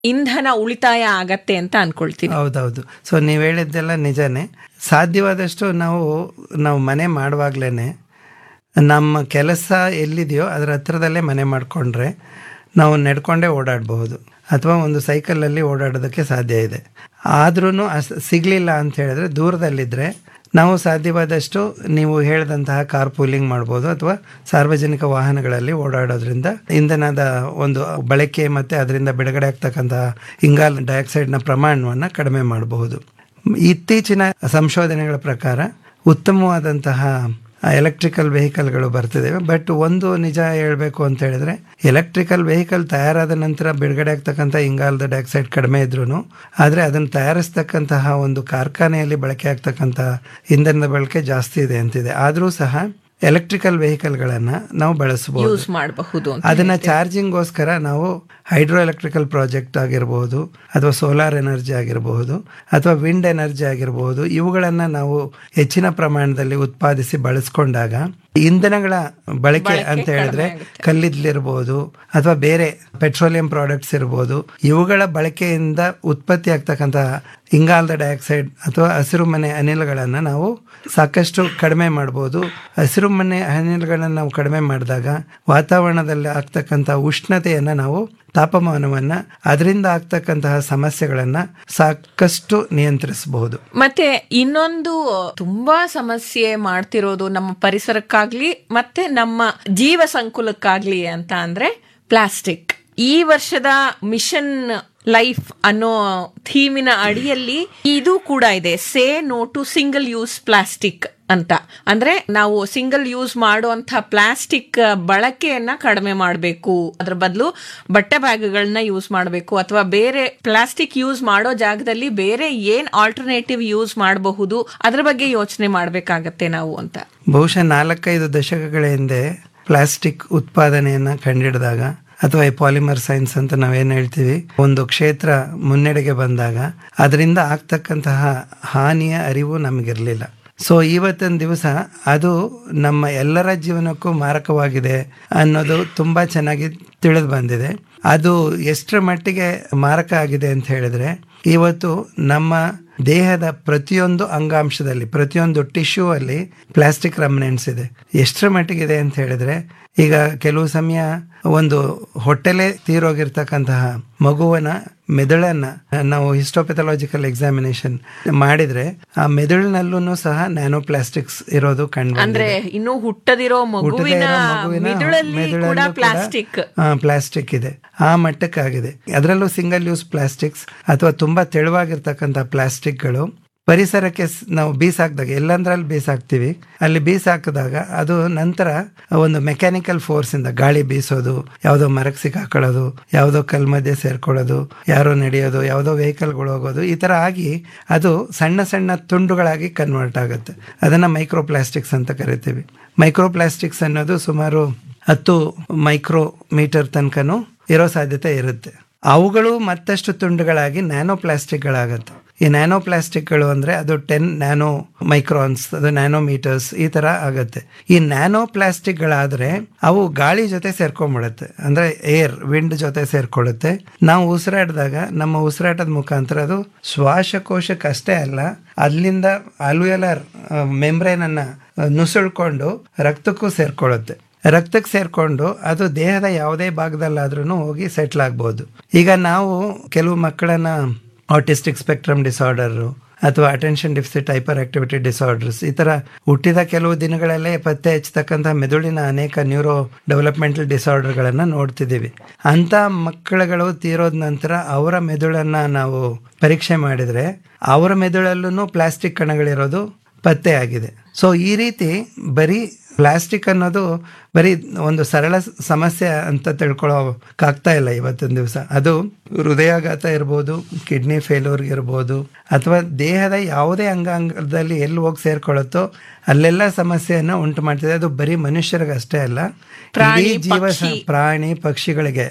ಇಂಧನ ಉಳಿತಾಯ ಆಗತ್ತೆ ಅಂತ ಅನ್ಕೊಳ್ತೀನಿ ಹೌದೌದು ಸೊ ನೀವು ಹೇಳಿದ್ದೆಲ್ಲ ನಿಜನೇ ಸಾಧ್ಯವಾದಷ್ಟು ನಾವು ನಾವು ಮನೆ ಮಾಡುವಾಗ್ಲೇ ನಮ್ಮ ಕೆಲಸ ಎಲ್ಲಿದೆಯೋ ಅದರ ಹತ್ರದಲ್ಲೇ ಮನೆ ಮಾಡಿಕೊಂಡ್ರೆ ನಾವು ನಡ್ಕೊಂಡೇ ಓಡಾಡಬಹುದು ಅಥವಾ ಒಂದು ಸೈಕಲಲ್ಲಿ ಓಡಾಡೋದಕ್ಕೆ ಸಾಧ್ಯ ಇದೆ ಆದ್ರೂ ಸಿಗಲಿಲ್ಲ ಅಂತ ಹೇಳಿದ್ರೆ ದೂರದಲ್ಲಿದ್ದರೆ ನಾವು ಸಾಧ್ಯವಾದಷ್ಟು ನೀವು ಹೇಳಿದಂತಹ ಕಾರ್ ಪೂಲಿಂಗ್ ಮಾಡ್ಬೋದು ಅಥವಾ ಸಾರ್ವಜನಿಕ ವಾಹನಗಳಲ್ಲಿ ಓಡಾಡೋದ್ರಿಂದ ಇಂಧನದ ಒಂದು ಬಳಕೆ ಮತ್ತು ಅದರಿಂದ ಬಿಡುಗಡೆ ಆಗ್ತಕ್ಕಂತಹ ಇಂಗಾಲ ಡೈಆಕ್ಸೈಡ್ನ ಪ್ರಮಾಣವನ್ನು ಕಡಿಮೆ ಮಾಡಬಹುದು ಇತ್ತೀಚಿನ ಸಂಶೋಧನೆಗಳ ಪ್ರಕಾರ ಉತ್ತಮವಾದಂತಹ ಎಲೆಕ್ಟ್ರಿಕಲ್ ವೆಹಿಕಲ್ಗಳು ಬರ್ತಿದ್ದಾವೆ ಬಟ್ ಒಂದು ನಿಜ ಹೇಳಬೇಕು ಅಂತ ಹೇಳಿದ್ರೆ ಎಲೆಕ್ಟ್ರಿಕಲ್ ವೆಹಿಕಲ್ ತಯಾರಾದ ನಂತರ ಬಿಡುಗಡೆ ಆಗ್ತಕ್ಕಂಥ ಇಂಗಾಲದ ಡೈಆಕ್ಸೈಡ್ ಕಡಿಮೆ ಇದ್ರೂ ಆದರೆ ಅದನ್ನು ತಯಾರಿಸ್ತಕ್ಕಂತಹ ಒಂದು ಕಾರ್ಖಾನೆಯಲ್ಲಿ ಬಳಕೆ ಆಗ್ತಕ್ಕಂತಹ ಇಂಧನದ ಬಳಕೆ ಜಾಸ್ತಿ ಇದೆ ಅಂತಿದೆ ಆದರೂ ಸಹ ಎಲೆಕ್ಟ್ರಿಕಲ್ ವೆಹಿಕಲ್ಗಳನ್ನು ನಾವು ಬಳಸಬಹುದು ಯೂಸ್ ಮಾಡಬಹುದು ಅಂತ ಅದನ್ನ ಚಾರ್ಜಿಂಗ್ಗೋಸ್ಕರ ನಾವು ಹೈಡ್ರೋ ಎಲೆಕ್ಟ್ರಿಕಲ್ ಪ್ರಾಜೆಕ್ಟ್ ಆಗಿರಬಹುದು ಅಥವಾ ಸೋಲಾರ್ ಎನರ್ಜಿ ಆಗಿರಬಹುದು ಅಥವಾ ವಿಂಡ್ ಎನರ್ಜಿ ಆಗಿರಬಹುದು ಇವುಗಳನ್ನು ನಾವು ಹೆಚ್ಚಿನ ಪ್ರಮಾಣದಲ್ಲಿ ಉತ್ಪಾದಿಸಿ ಬಳಸ್ಕೊಂಡಾಗ ಇಂಧನಗಳ ಬಳಕೆ ಅಂತ ಹೇಳಿದ್ರೆ ಕಲ್ಲಿದ್ದಲಿರ್ಬೋದು ಅಥವಾ ಬೇರೆ ಪೆಟ್ರೋಲಿಯಂ ಪ್ರಾಡಕ್ಟ್ಸ್ ಇರ್ಬೋದು ಇವುಗಳ ಬಳಕೆಯಿಂದ ಉತ್ಪತ್ತಿ ಆಗ್ತಕ್ಕಂತಹ ಇಂಗಾಲದ ಡೈಆಕ್ಸೈಡ್ ಅಥವಾ ಹಸಿರು ಮನೆ ಅನಿಲಗಳನ್ನು ನಾವು ಸಾಕಷ್ಟು ಕಡಿಮೆ ಮಾಡ್ಬೋದು ಹಸಿರು ಮನೆ ಅನಿಲಗಳನ್ನು ನಾವು ಕಡಿಮೆ ಮಾಡಿದಾಗ ವಾತಾವರಣದಲ್ಲಿ ಆಗ್ತಕ್ಕಂಥ ಉಷ್ಣತೆಯನ್ನು ನಾವು ತಾಪಮಾನವನ್ನು ಅದರಿಂದ ಆಗ್ತಕ್ಕಂತಹ ಸಮಸ್ಯೆಗಳನ್ನು ಸಾಕಷ್ಟು ನಿಯಂತ್ರಿಸಬಹುದು ಮತ್ತೆ ಇನ್ನೊಂದು ತುಂಬಾ ಸಮಸ್ಯೆ ಮಾಡ್ತಿರೋದು ನಮ್ಮ ಪರಿಸರಕ್ಕಾಗ್ಲಿ ಮತ್ತೆ ನಮ್ಮ ಜೀವ ಸಂಕುಲಕ್ಕಾಗ್ಲಿ ಅಂತ ಅಂದ್ರೆ ಪ್ಲಾಸ್ಟಿಕ್ ಈ ವರ್ಷದ ಮಿಷನ್ ಲೈಫ್ ಅನ್ನೋ ಥೀಮಿನ ಅಡಿಯಲ್ಲಿ ಇದು ಕೂಡ ಇದೆ say no to single use plastic ಅಂತ ಅಂದ್ರೆ ನಾವು ಸಿಂಗಲ್ ಯೂಸ್ ಮಾಡುವಂತ ಪ್ಲಾಸ್ಟಿಕ್ ಬಳಕೆಯನ್ನ ಕಡಿಮೆ ಮಾಡಬೇಕು ಅದ್ರ ಬದಲು ಬಟ್ಟೆ ಬ್ಯಾಗ್ಗಳನ್ನ ಯೂಸ್ ಮಾಡಬೇಕು ಅಥವಾ ಬೇರೆ ಪ್ಲಾಸ್ಟಿಕ್ ಯೂಸ್ ಮಾಡೋ ಜಾಗದಲ್ಲಿ ಬೇರೆ ಏನ್ ಆಲ್ಟರ್ನೇಟಿವ್ ಯೂಸ್ ಮಾಡಬಹುದು ಅದ್ರ ಬಗ್ಗೆ ಯೋಚನೆ ಮಾಡಬೇಕಾಗತ್ತೆ ನಾವು ಅಂತ ಬಹುಶಃ ನಾಲ್ಕೈದು ದಶಕಗಳ ಹಿಂದೆ ಪ್ಲಾಸ್ಟಿಕ್ ಉತ್ಪಾದನೆಯನ್ನ ಕಂಡಿಡಿದಾಗ ಅಥವಾ ಈ ಪಾಲಿಮರ್ ಸೈನ್ಸ್ ಅಂತ ನಾವೇನು ಹೇಳ್ತೀವಿ ಒಂದು ಕ್ಷೇತ್ರ ಮುನ್ನಡೆಗೆ ಬಂದಾಗ ಅದರಿಂದ ಆಗ್ತಕ್ಕಂತಹ ಹಾನಿಯ ಅರಿವು ನಮಗಿರಲಿಲ್ಲ ಸೊ ಇವತ್ತಿನ ದಿವಸ ಅದು ನಮ್ಮ ಎಲ್ಲರ ಜೀವನಕ್ಕೂ ಮಾರಕವಾಗಿದೆ ಅನ್ನೋದು ತುಂಬ ಚೆನ್ನಾಗಿ ತಿಳಿದು ಬಂದಿದೆ ಅದು ಎಷ್ಟರ ಮಟ್ಟಿಗೆ ಮಾರಕ ಆಗಿದೆ ಅಂತ ಹೇಳಿದ್ರೆ ಇವತ್ತು ನಮ್ಮ ದೇಹದ ಪ್ರತಿಯೊಂದು ಅಂಗಾಂಶದಲ್ಲಿ ಪ್ರತಿಯೊಂದು ಟಿಶ್ಯೂ ಅಲ್ಲಿ ಪ್ಲಾಸ್ಟಿಕ್ ರಮನೆಂಟ್ಸ್ ಇದೆ ಎಷ್ಟರ ಮಟ್ಟಿಗಿದೆ ಅಂತ ಹೇಳಿದ್ರೆ ಈಗ ಕೆಲವು ಸಮಯ ಒಂದು ಹೊಟ್ಟೆಲೆ ತೀರೋಗಿರ್ತಕ್ಕಂತಹ ಮಗುವನ ಮೆದುಳನ್ನ ನಾವು ಹಿಸ್ಟೋಪೆಥಾಲಜಿಕಲ್ ಎಕ್ಸಾಮಿನೇಷನ್ ಮಾಡಿದ್ರೆ ಆ ಮೆದುಳಿನಲ್ಲೂ ಸಹ ನ್ಯಾನೋ ಪ್ಲಾಸ್ಟಿಕ್ಸ್ ಇರೋದು ಕಂಡು ಅಂದ್ರೆ ಇನ್ನು ಹುಟ್ಟದಿರೋ ಮಗುವಿನ ಮಿದುಳಲ್ಲಿ ಕೂಡ ಪ್ಲಾಸ್ಟಿಕ್ ಪ್ಲಾಸ್ಟಿಕ್ ಇದೆ ಆ ಮಟ್ಟಕ್ಕಾಗಿದೆ ಅದರಲ್ಲೂ ಸಿಂಗಲ್ ಯೂಸ್ ಪ್ಲಾಸ್ಟಿಕ್ಸ್ ಅಥವಾ ತುಂಬಾ ತೆಳುವಾಗಿರ್ತಕ್ಕಂಥ ಪ್ಲಾಸ್ಟಿಕ್ಗಳು ಪರಿಸರಕ್ಕೆ ಸ್- ನಾವು ಬೀಸಾಕ್ದಾಗ ಎಲ್ಲಂದ್ರಲ್ಲಿ ಬೀಸಾಕ್ತಿವಿ ಅಲ್ಲಿ ಬೀಸಾಕಿದಾಗ ಅದು ನಂತರ ಒಂದು ಮೆಕ್ಯಾನಿಕಲ್ ಫೋರ್ಸ್ ಇಂದ ಗಾಳಿ ಬೀಸೋದು ಯಾವುದೋ ಮರಕ್ಕೆ ಸಿಕ್ಕಾಕೊಳ್ಳೋದು ಯಾವುದೋ ಕಲ್ ಮಧ್ಯೆ ಸೇರ್ಕೊಳ್ಳೋದು ಯಾರೋ ನಡೆಯೋದು ಯಾವುದೋ ವೆಹಿಕಲ್ಗಳು ಹೋಗೋದು ಈ ತರ ಆಗಿ ಅದು ಸಣ್ಣ ಸಣ್ಣ ತುಂಡುಗಳಾಗಿ ಕನ್ವರ್ಟ್ ಆಗುತ್ತೆ ಅದನ್ನ ಮೈಕ್ರೋ ಪ್ಲಾಸ್ಟಿಕ್ಸ್ ಅಂತ ಕರಿತೀವಿ ಮೈಕ್ರೋ ಪ್ಲಾಸ್ಟಿಕ್ಸ್ ಅನ್ನೋದು ಸುಮಾರು ಹತ್ತು ಮೈಕ್ರೋ ಮೀಟರ್ ತನಕನೂ ಇರೋ ಸಾಧ್ಯತೆ ಇರುತ್ತೆ ಅವುಗಳು ಮತ್ತಷ್ಟು ತುಂಡುಗಳಾಗಿ ನ್ಯಾನೋ ಪ್ಲಾಸ್ಟಿಕ್ಗಳಾಗತ್ತೆ ಈ ನ್ಯಾನೋ ಪ್ಲಾಸ್ಟಿಕ್ಗಳು ಅಂದರೆ ಅದು ಟೆನ್ ನ್ಯಾನೋ ಮೈಕ್ರಾನ್ಸ್ ಅದು ನ್ಯಾನೋ ಮೀಟರ್ಸ್ ಈ ಥರ ಆಗುತ್ತೆ ಈ ನ್ಯಾನೋ ಪ್ಲಾಸ್ಟಿಕ್ಗಳಾದರೆ ಅವು ಗಾಳಿ ಜೊತೆ ಸೇರ್ಕೊಂಡ್ಬಿಡುತ್ತೆ ಅಂದರೆ ಏರ್ ವಿಂಡ್ ಜೊತೆ ಸೇರ್ಕೊಳ್ಳುತ್ತೆ ನಾವು ಉಸಿರಾಡಿದಾಗ ನಮ್ಮ ಉಸಿರಾಟದ ಮುಖಾಂತರ ಅದು ಶ್ವಾಸಕೋಶಕ್ಕೆ ಅಷ್ಟೇ ಅಲ್ಲ ಅಲ್ಲಿಂದ ಅಲ್ವಿಯಲರ್ ಮೆಂಬ್ರೇನನ್ನು ನುಸುಳ್ಕೊಂಡು ರಕ್ತಕ್ಕೂ ಸೇರ್ಕೊಳ್ಳುತ್ತೆ ರಕ್ತಕ್ಕೆ ಸೇರ್ಕೊಂಡು ಅದು ದೇಹದ ಯಾವುದೇ ಭಾಗದಲ್ಲಾದ್ರೂ ಹೋಗಿ ಸೆಟ್ಲ್ ಆಗ್ಬೋದು ಈಗ ನಾವು ಕೆಲವು ಮಕ್ಕಳನ್ನ ಆಟಿಸ್ಟಿಕ್ ಸ್ಪೆಕ್ಟ್ರಮ್ ಡಿಸಾರ್ಡರು ಅಥವಾ attention deficit hyperactivity disorders ಈ ತರ ಹುಟ್ಟಿದ ಕೆಲವು ದಿನಗಳಲ್ಲೇ ಪತ್ತೆ ಹಚ್ಚತಕ್ಕಂಥ ಮೆದುಳಿನ ಅನೇಕ ನ್ಯೂರೋ ಡೆವಲಪ್ಮೆಂಟಲ್ ಡಿಸಾರ್ಡರ್ಗಳನ್ನು ನೋಡ್ತಿದ್ದೀವಿ ಅಂತ ಮಕ್ಕಳುಗಳು ತೀರೋದ ನಂತರ ಅವರ ಮೆದುಳನ್ನ ನಾವು ಪರೀಕ್ಷೆ ಮಾಡಿದ್ರೆ ಅವರ ಮೆದುಳಲ್ಲೂ ಪ್ಲಾಸ್ಟಿಕ್ ಕಣಗಳಿರೋದು ಪತ್ತೆ ಆಗಿದೆ ಸೊ ಈ ರೀತಿ ಬರೀ ಪ್ಲಾಸ್ಟಿಕ್ ಅನ್ನೋದು ಬರೀ ಒಂದು ಸರಳ ಸ- ಸಮಸ್ಯೆ ಅಂತ ತಿಳ್ಕೊಳ್ಳೋಕ್ಕಾಗ್ತಾ ಇಲ್ಲ ಇವತ್ತಿನ ದಿವಸ ಅದು ಹೃದಯಾಘಾತ ಇರ್ಬೋದು ಕಿಡ್ನಿ ಫೇಲ್ಯೂರ್ ಇರ್ಬೋದು ಅಥವಾ ದೇಹದ ಯಾವುದೇ ಅಂಗಾಂಗದಲ್ಲಿ ಎಲ್ಲಿ ಹೋಗಿ ಸೇರ್ಕೊಳ್ಳುತ್ತೋ ಅಲ್ಲೆಲ್ಲ ಸಮಸ್ಯೆಯನ್ನು ಉಂಟು ಮಾಡ್ತಿದೆ ಅದು ಬರೀ ಮನುಷ್ಯರಿಗೆ ಅಷ್ಟೇ ಅಲ್ಲ ಪ್ರಾಣಿ, ಇಡೀ ಜೀವ ಸ- ಪಕ್ಷಿ. ಪ್ರಾಣಿ ಪಕ್ಷಿಗಳಿಗೆ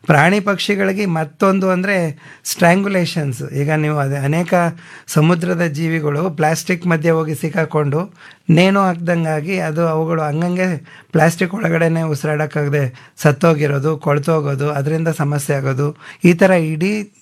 ಪ್ರಾಣಿ ಪಕ್ಷಿಗಳಿಗೆ ಮತ್ತೊಂದು ಅಂದರೆ ಸ್ಟ್ರ್ಯಾಂಗುಲೇಷನ್ಸ್ ಈಗ ನೀವು ಅದೇ ಅನೇಕ ಸಮುದ್ರದ ಜೀವಿಗಳು ಪ್ಲಾಸ್ಟಿಕ್ ಮಧ್ಯೆ ಹೋಗಿ ಸಿಕ್ಕಾಕೊಂಡು ನೇಣು ಹಾಕ್ದಂಗಾಗಿ ಅದು ಅವುಗಳು ಹಂಗಂಗೆ ಪ್ಲಾಸ್ಟಿಕ್ ಒಳಗಡೆನೆ ಉಸಿರಾಡೋಕ್ಕಾಗದೆ ಸತ್ತೋಗಿರೋದು ಕೊಳ್ತೋಗೋದು ಅದರಿಂದ ಸಮಸ್ಯೆ ಆಗೋದು ಈ ಥರ ಇಡೀ